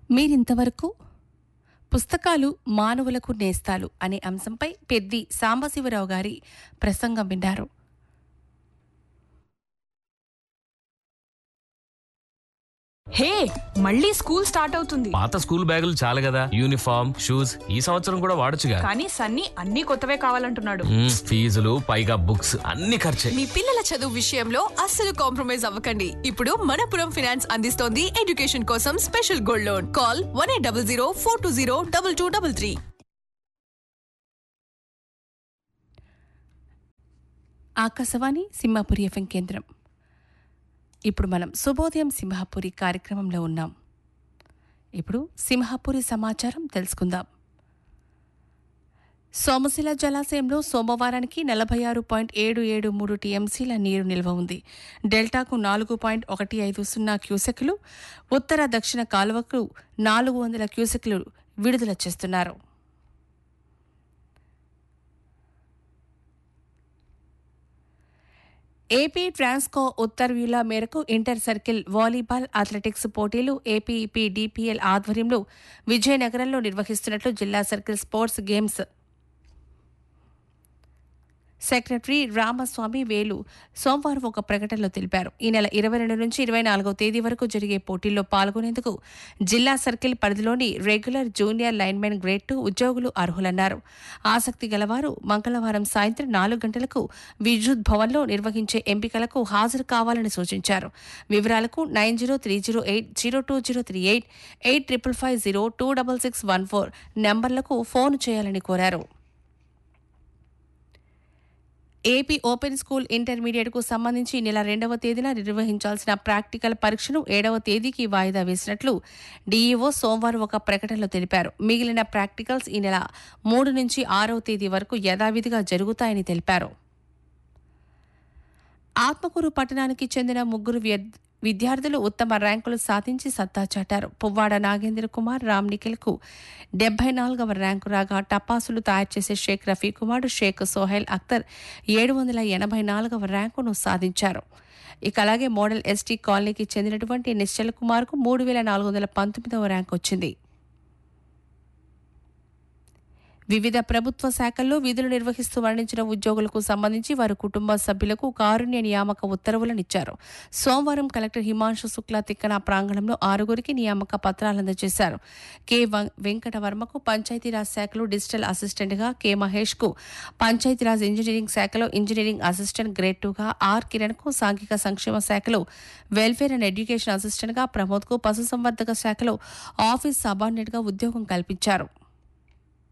మీరింతవరకు పుస్తకాలు మానవులకు నేస్తాలు అనే అంశంపై పెద్ది సాంబశివరావు గారి ప్రసంగం విన్నారు హే మళ్ళీ స్కూల్ స్టార్ట్ అవుతుంది పాత స్కూల్ బ్యాగులు చాలు కదా యూనిఫామ్ షూస్ ఈ సంవత్సరం కూడా వాడొచ్చుగా కానీ సన్నీ అన్ని కొత్తవే కావాలంటున్నాడు మ్మ్, ఫీజులు పైగా బుక్స్ అన్ని ఖర్చే మీ పిల్లల చదువు విషయంలో అస్సలు కాంప్రమైజ్ అవ్వకండి ఇప్పుడు మనపురం ఫినాన్స్ అందిస్తోంది ఎడ్యుకేషన్ కోసం special gold loan call one eight double zero four two zero double two double three Akashvani Simhapuri F M కేంద్రం ఇప్పుడు మనం శుభోదయం సింహాపురి కార్యక్రమంలో ఉన్నాం ఇప్పుడు సింహాపురి సమాచారం తెలుసుకుందాం సోమశిల జలాశయంలో సోమవారానికి నలభై ఆరు పాయింట్ ఏడు ఏడు మూడు టీఎంసీల నీరు నిల్వ ఉంది డెల్టాకు నాలుగు పాయింట్ ఒకటి ఐదు సున్నా క్యూసెక్లు ఉత్తర దక్షిణ కాలువకు నాలుగు వందల క్యూసెక్లు విడుదల చేస్తున్నారు ఏపీ ట్రాన్స్కో ఉత్తర్వుల మేరకు ఇంటర్ సర్కిల్ వాలీబాల్ అథ్లెటిక్స్ పోటీలు ఏపీఈపీ డిపిఎల్ ఆధ్వర్యంలో విజయనగరంలో నిర్వహిస్తున్నట్లు జిల్లా circle sports games secretary Ramaswamy Velu సోమవారం ఒక ప్రకటనలో తెలిపారు ఈ నెల ఇరవై రెండు నుంచి ఇరవై నాలుగో తేదీ వరకు జరిగే పోటీల్లో పాల్గొనేందుకు జిల్లా సర్కిల్ పరిధిలోని regular junior linemen grade two ఉద్యోగులు అర్హులన్నారు ఆసక్తి గలవారు మంగళవారం సాయంత్రం నాలుగు గంటలకు విద్యుత్ భవన్లో నిర్వహించే ఎంపికలకు హాజరు కావాలని సూచించారు వివరాలకు nine zero three zero eight zero two zero three eight eight triple five zero two double six one four నెంబర్లకు ఫోన్ చేయాలని కోరారు ఏపీ ఓపెన్ స్కూల్ ఇంటర్మీడియట్కు సంబంధించి ఈ నెల రెండవ తేదీన నిర్వహించాల్సిన ప్రాక్టికల్ పరీక్షను ఏడవ తేదీకి వాయిదా వేసినట్లు డీఈఓ సోమవారం ఒక ప్రకటనలో తెలిపారు మిగిలిన ప్రాక్టికల్స్ ఈ నెల మూడు నుంచి ఆరవ తేదీ వరకు యథావిధిగా జరుగుతాయని తెలిపారు ఆత్మకూరు పట్టణానికి చెందిన ముగ్గురు వ్యర్థ- విద్యార్థులు ఉత్తమ ర్యాంకులు సాధించి సత్తా చాటారు పువ్వాడ నాగేంద్ర కుమార్ రామ్ నిఖిల్కు డెబ్బై నాలుగవ ర్యాంకు రాగా టపాసులు తయారు చేసే షేక్ రఫీ కుమార్ షేక్ సోహెల్ అఖ్తర్ ఏడు వందల ఎనభై నాలుగవ ర్యాంకును సాధించారు ఇక అలాగే మోడల్ ఎస్టీ కాలనీకి చెందినటువంటి నిశ్చల్ కుమార్కు మూడు వేల నాలుగు వందల పంతొమ్మిదవ ర్యాంక్ వచ్చింది వివిధ ప్రభుత్వ శాఖల్లో విధులు నిర్వహిస్తూ మరణించిన ఉద్యోగులకు సంబంధించి వారి కుటుంబ సభ్యులకు కారుణ్య నియామక ఉత్తర్వులను ఇచ్చారు సోమవారం కలెక్టర్ హిమాంశు శుక్లా తిక్కన ప్రాంగణంలో ఆరుగురికి నియామక పత్రాలు అందజేశారు కె వం- వెంకటవర్మకు పంచాయతీరాజ్ శాఖలో డిజిటల్ అసిస్టెంట్గా కె మహేష్కు పంచాయతీరాజ్ ఇంజనీరింగ్ శాఖలో ఇంజనీరింగ్ అసిస్టెంట్ గ్రేడ్ టూగా ఆర్ కిరణ్కు సాంఘిక సంక్షేమ శాఖలో వెల్ఫేర్ అండ్ ఎడ్యుకేషన్ అసిస్టెంట్గా ప్రమోద్కు పశుసంవర్ధక శాఖలో ఆఫీస్ సబార్డినేట్గా ఉద్యోగం కల్పించారు